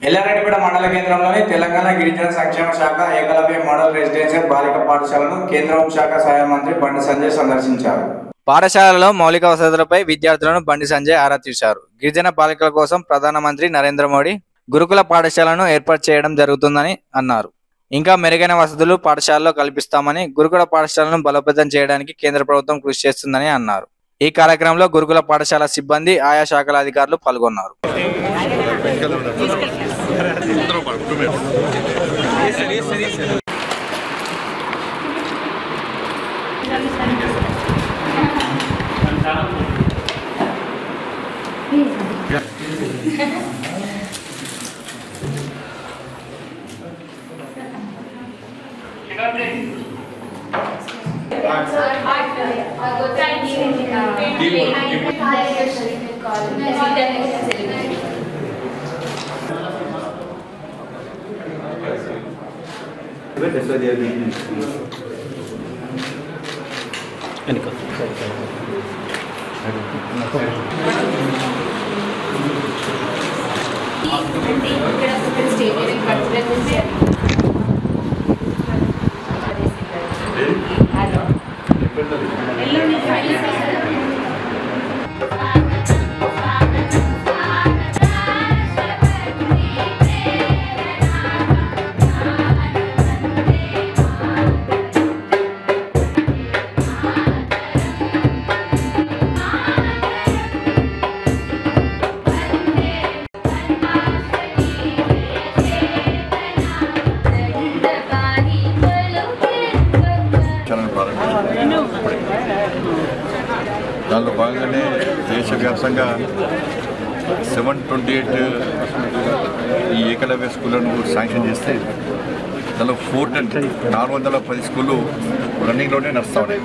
ఎల్లారెడ్డిపేట మండల కేంద్రంలోని తెలంగాణ గిరిజన సంక్షేమ శాఖ ఏకలవ్య మోడల్ రెసిడెన్షియల్ బాలిక పాఠశాలను కేంద్ర హోంశాఖ సహాయ మంత్రి బండి సంజయ్ సందర్శించారు పాఠశాలలో మౌలిక వసతులపై విద్యార్థులను బండి సంజయ్ ఆరా తీశారు గిరిజన బాలికల కోసం ప్రధానమంత్రి నరేంద్ర మోడీ గురుకుల పాఠశాలను ఏర్పాటు చేయడం జరుగుతుందని అన్నారు ఇంకా మెరుగైన వసతులు పాఠశాలలో కల్పిస్తామని గురుకుల పాఠశాలను బలోపేతం చేయడానికి కేంద్ర ప్రభుత్వం కృషి చేస్తుందని అన్నారు ఈ కార్యక్రమంలో గురుకుల పాఠశాల సిబ్బంది ఆయా శాఖల అధికారులు పాల్గొన్నారు ఛానల్ ప్రారంభించారు ఇప్పుడే. దానిలో భాగంగానే దేశవ్యాప్తంగా సెవెన్ ట్వంటీ ఎయిట్ ఈ ఏకలవ్య స్కూళ్ళను శాంక్షన్ చేస్తే దానిలో ఫోర్ టెన్ నాలుగు వందల పది స్కూళ్ళు రన్నింగ్లోనే నడుస్తూ ఉన్నాయి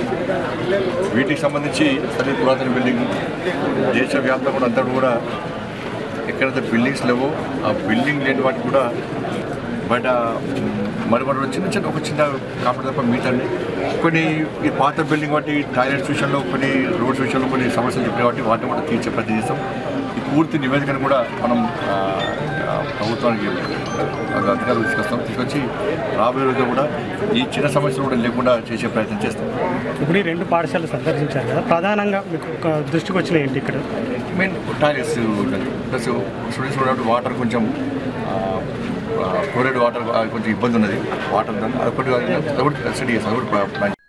వీటికి సంబంధించి అదే పురాతన బిల్డింగ్ దేశవ్యాప్తంగా కూడా అంతా కూడా ఎక్కడైతే బిల్డింగ్స్ లేవో ఆ బిల్డింగ్ లేని వాటికి కూడా బయట మరి మరి చిన్న చిన్న ఒక చిన్న కాపాడు తప్ప మిగతాన్ని కొన్ని ఈ పాత బిల్డింగ్ వాటి టాయిలెట్స్ విషయంలో కొన్ని రోడ్స్ విషయంలో కొన్ని సమస్యలు చెప్పిన వాటి వాటిని కూడా తీర్చే ప్రయత్నం చేస్తాం ఈ పూర్తి నివేదికను కూడా మనం ఆ, ఆ, ప్రభుత్వానికి ఒక అధికారులు తీసుకొస్తాం తీసుకొచ్చి రాబోయే రోజుల్లో కూడా ఈ చిన్న సమస్యలు కూడా లేకుండా చేసే ప్రయత్నం చేస్తాం ఇప్పుడు ఈ రెండు పాఠశాలలు సందర్శించారు కదా ప్రధానంగా మీకు ఒక దృష్టికి వచ్చిన ఏంటి ఇక్కడ మెయిన్ టాయిలెట్స్ ఉంటుంది ప్లస్ స్టూడెంట్స్ కూడా వాటర్ కొంచెం ఫ్లోరైడ్ వాటర్ కొంచెం ఇబ్బంది ఉన్నది వాటర్ దాన్ని అదొకటి అదొకటి స్టడీ చేస్తాం అదొకటి ప్లాన్